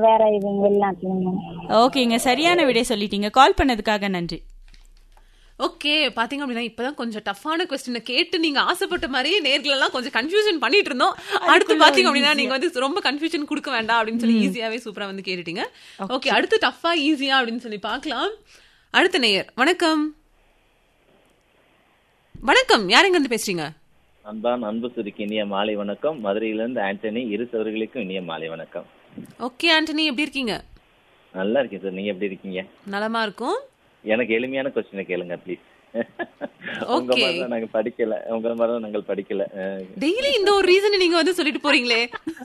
வேற இது வெளிநாட்டுல ஓகேங்க சரியான விடை சொல்லிட்டீங்க கால் பண்ணதுக்காக நன்றி ஓகே பாத்தீங்க அப்படின்னா இப்பதான் கொஞ்சம் டஃப்பான கொஸ்டினை கேட்டு நீங்க ஆசைப்பட்ட மாதிரியே நேர்கள் எல்லாம் கொஞ்சம் கன்ஃபியூஷன் பண்ணிட்டு இருந்தோம் அடுத்து பாத்தீங்க அப்படின்னா நீங்க வந்து ரொம்ப கன்ஃபியூஷன் கொடுக்க வேண்டாம் அப்படின்னு சொல்லி ஈஸியாவே சூப்பரா வந்து கேட்டுட்டீங்க ஓகே அடுத்து டஃபா ஈஸியா அப்படின்னு சொல்லி பார்க்கலாம் அடுத்த நேயர் வணக்கம் வணக்கம் யாருங்க இருந்து பேசுறீங்க அன்பான் அன்பு சுருக்கு இனிய மாலை வணக்கம் மதுரையிலிருந்து ஆண்டனி இரு சவர்களுக்கும் இனிய மாலை வணக்கம் ஓகே ஆண்டனி எப்படி இருக்கீங்க நல்லா இருக்கேன் சார் நீங்க எப்படி இருக்கீங்க நலமா இருக்கும் எனக்கு எளிமையான கொஸ்டினை கேளுங்க ப்ளீஸ் உங்க Okay. மாதிரி நாங்க படிக்கல உங்க மாதிரி தான் நாங்கள் படிக்கல அஹ், டெய்லி இந்த ஒரு ரீசன் நீங்க வந்து சொல்லிட்டு போறீங்களே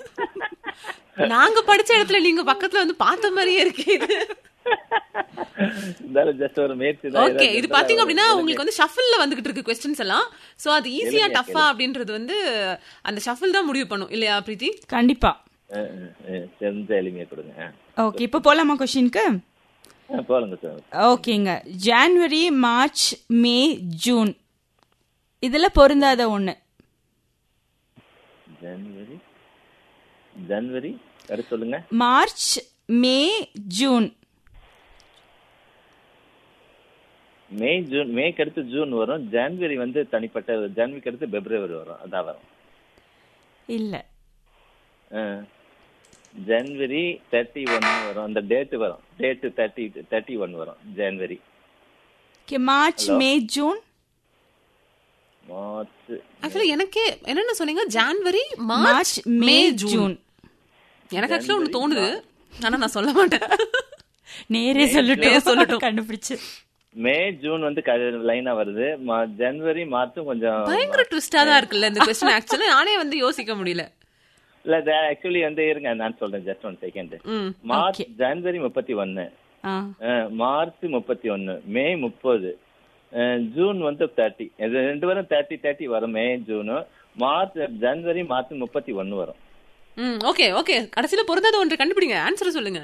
நாங்க படிச்ச இடத்துல நீங்க பக்கத்துல வந்து பார்த்த மாதிரியே இருக்கு இது இருந்தாலும் ஜஸ்ட் ஒரு முயற்சி தான் ஓகே ஏதாவது இது பாத்தீங்க அப்படின்னா இருந்தாலும் உங்களுக்கு வந்து ஷஃபிள்ல வந்துகிட்டு இருக்கு கொஸ்டின்ஸ் எல்லாம் சோ அது ஈஸியா எளிமையா டஃபா அப்படின்றது வந்து அந்த ஷஃபிள் தான் முடிவு பண்ணும் இல்லையா பிரீத்தி கண்டிப்பா அஹ், அஹ், அஹ், தெரிஞ்ச எளிமையை கொடுங்க அஹ். ஓகே இப்போ போலாமா கொஸ்டினுக்கு அஹ், போலுங்க சார் ஓகேங்க ஜான்வரி மார்ச் மே ஜூன் இதுல பொருந்தாத ஒண்ணு ஜனவரி ஜனவரி அடுத்து சொல்லுங்க March May June May June மேக்கு அடுத்து ஜூன் வரும் ஜனவரி வந்து தனிப்பட்ட ஜனவரிக்கு அடுத்து பிப்ரவரி வரும் அதான் வரும் இல்ல ஜனவரி தேர்ட்டி ஒன் வரும் அந்த டேட் வரும் டேட் தேர்ட்டி தேர்ட்டி ஒன் வரும் ஜனவரி okay March May June March actually எனக்கே என்னென்ன சொன்னீங்க January March March May May June June எனக்கு ஆக்சுவலா ஒண்ணு தோணுது ஆனா நான் சொல்ல மாட்டேன் நேரே சொல்லட்டும் சொல்லட்டும் கண்டுபிடிச்சு மே ஜூன் வந்து லைனா வருது மா- ஜனவரி மார்ச்சும் கொஞ்சம் பயங்கர ட்விஸ்டா தான் இருக்குல்ல இந்த கொஸ்டின் ஆக்சுவலி நானே வந்து யோசிக்க முடியல இல்ல ஆக்சுவலி வந்து இருங்க நான் சொல்றேன் ஜஸ்ட் ஒன் செகண்ட் ம் மார்ச் ஜனவரி முப்பத்தி ஒன்னு ஆ மார்ச் முப்பத்தி ஒன்னு மே முப்பது ஜூன் வந்து தேர்ட்டி இது ரெண்டு பேரும் தேர்ட்டி தேர்ட்டி வரும் மே ஜூன் மார்ச் ஜனவரி மார்ச் முப்பத்தி ஒன்னு வரும் ம் ஓகே ஓகே கடைசியில பொருந்தாத ஒன்று கண்டுபிடிங்க ஆன்சர் சொல்லுங்க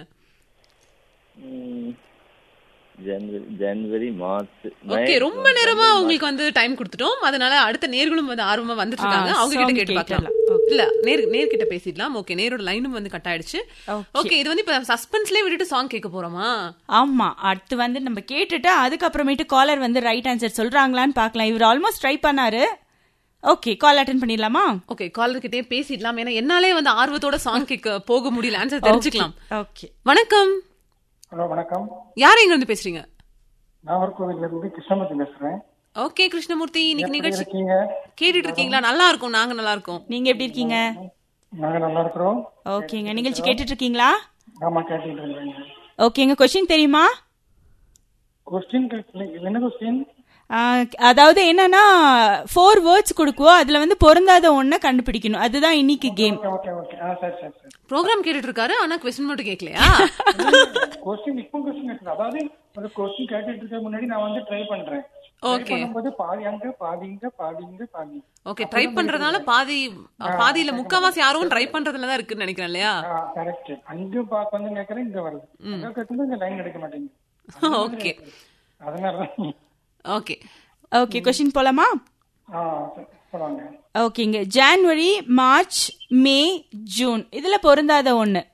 ம், ஜனவரி ஜனவரி மார்ச் மே, ஓகே ரொம்ப நேரமா உங்களுக்கு வந்து டைம் கொடுத்துட்டோம் அதனால அடுத்த நேர்களும் வந்து ஆர்வமா வந்துட்டு இருக்காங்க ஆ, அவங்க கிட்ட song கேட்டு பார்க்கலாம் கேட்டுடலாம். Okay. இல்ல நேர் நேர்கிட்ட பேசிடலாம் ஓகே நேரோட லைனும் வந்து கட் ஆயிடுச்சு Okay. ஓகே இது வந்து இப்ப சஸ்பென்ஸ்லயே விட்டுட்டு சாங் கேட்க போறோமா ஆமா அடுத்து வந்து நம்ம கேட்டுட்டு அதுக்கப்புறமேட்டு காலர் வந்து ரைட் ஆன்சர் சொல்றாங்களான்னு பார்க்கலாம் இவர் ஆல்மோஸ்ட் ட்ரை பண்ணாரு ஓகே கால் அட்டன் பண்ணிடலாமா ஓகே காலர் கிட்டே பேசிடலாம் ஏன்னா என்னாலே வந்து ஆர்வத்தோட சாங் கேட்க போக முடியல ஆன்சர் தெரிஞ்சுக்கலாம் ஓகே வணக்கம் ஹலோ வணக்கம் யார் எங்க இருந்து பேசுறீங்க நாகர்கோவில்ல இருந்து கிருஷ்ணமூர்த்தி பேசுறேன் ஓகே கிருஷ்ணமூர்த்தி இன்னைக்கு எப்படி நிகழ்ச்சி இருக்கீங்க கேட்டுட்டு இருக்கீங்களா நல்லா இருக்கும் நாங்க நல்லா இருக்கோம் நீங்க எப்படி இருக்கீங்க நாங்க நல்லா இருக்கிறோம் ஓகேங்க நிகழ்ச்சி கேட்டுட்டு இருக்கீங்களா ஆமா கேட்டுட்டு இருக்கீங்க ஓகேங்க கொஸ்டின் தெரியுமா கொஸ்டின் என்ன கொஸ்டின் ஆ, அதாவது என்னன்னா ஃபோர் வேர்ட்ஸ் கொடுக்குவோம் அதுல வந்து பொருந்தாத ஒண்ண கண்டுபிடிக்கணும் அதுதான் இன்னைக்கு கேம் ஓகே ஓகே ஆ சரி சரி சரி ப்ரோக்ராம் கேட்டுட்டு இருக்காரு ஆனா கொஸ்டின் மட்டும் கேட்கலையா கொஸ்டின் இப்போ கொஸ்டின் இருக்குது அதாவது ஒரு கொஸ்டின் கேட்டுட்டு இருக்க முன்னாடி நான் வந்து ட்ரை பண்றேன் Try Okay. பண்ணும்போது பாதி அங்க பாதி இங்க பாதி இங்க பாதி ஓகே ட்ரை பண்றதுனால பாதி பாதியில முக்காவாசி யாரும் ட்ரை பண்றதுல தான் இருக்குன்னு நினைக்கிறேன் இல்லையா கரெக்ட் அங்க பா வந்து கேக்குறேன் இங்க வருது அங்க கேட்கும்போது இங்க லைன் கிடைக்க மாட்டேங்குது ஓகே அதனாலதான் ஓகே ஓகே கொஸ்டின் போலாமா ஆ சரி, சொல்லுவாங்க ஓகேங்க ஜான்வரி மார்ச் மே ஜூன் இதுல பொருந்தாத ஒண்ணு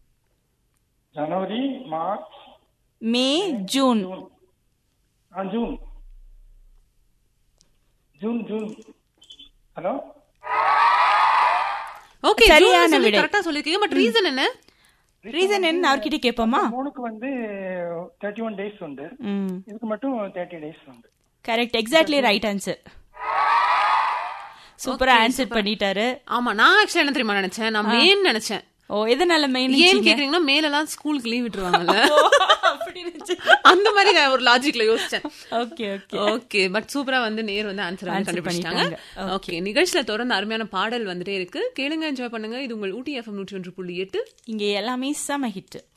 ஜனவரி மார்ச் மே ஜூன் ஜூன் ஆ June June June hello okay சரியான ஜூன் விடை. கரெக்டா சொல்லிருக்கீங்க பட் ரீசன் என்ன ரீசன் என்ன அவர்கிட்ட கேட்போமா மூணுக்கு வந்து தேர்ட்டி ஒன் டேஸ் உண்டு ம் இதுக்கு மட்டும் தேர்ட்டி டேஸ் உண்டு கரெக்ட் எக்ஸாக்ட்லி ரைட் ஆன்சர் சூப்பரா ஆன்சர் பண்ணிட்டாரு ஆமா நான் ஆக்சுவலா என்ன தெரியுமா நினைச்சேன் நான் மேன் நினைச்சேன் ஓ எதனால மெயின் ஏன் கேக்குறீங்கன்னா மேலெல்லாம் ஸ்கூலுக்கு லீவ் விட்டுருவாங்கல்ல அந்த மாதிரி நான் ஒரு லாஜிக்ல யோசிச்சேன் ஓகே ஓகே ஓகே பட் சூப்பரா வந்து நேர் வந்து ஆன்சர் வந்து Answer கண்டுபிடிச்சிட்டாங்க பண்ணிட்டாங்க. ஓகே நிகழ்ச்சியில தொடர்ந்து அருமையான பாடல் வந்துட்டே இருக்கு கேளுங்க என்ஜாய் பண்ணுங்க இது உங்கள் ஊட்டி எஃப்எம் நூற்றி ஒன்று புள்ளி எட்டு இங்க எல்லாமே செம ஹிட்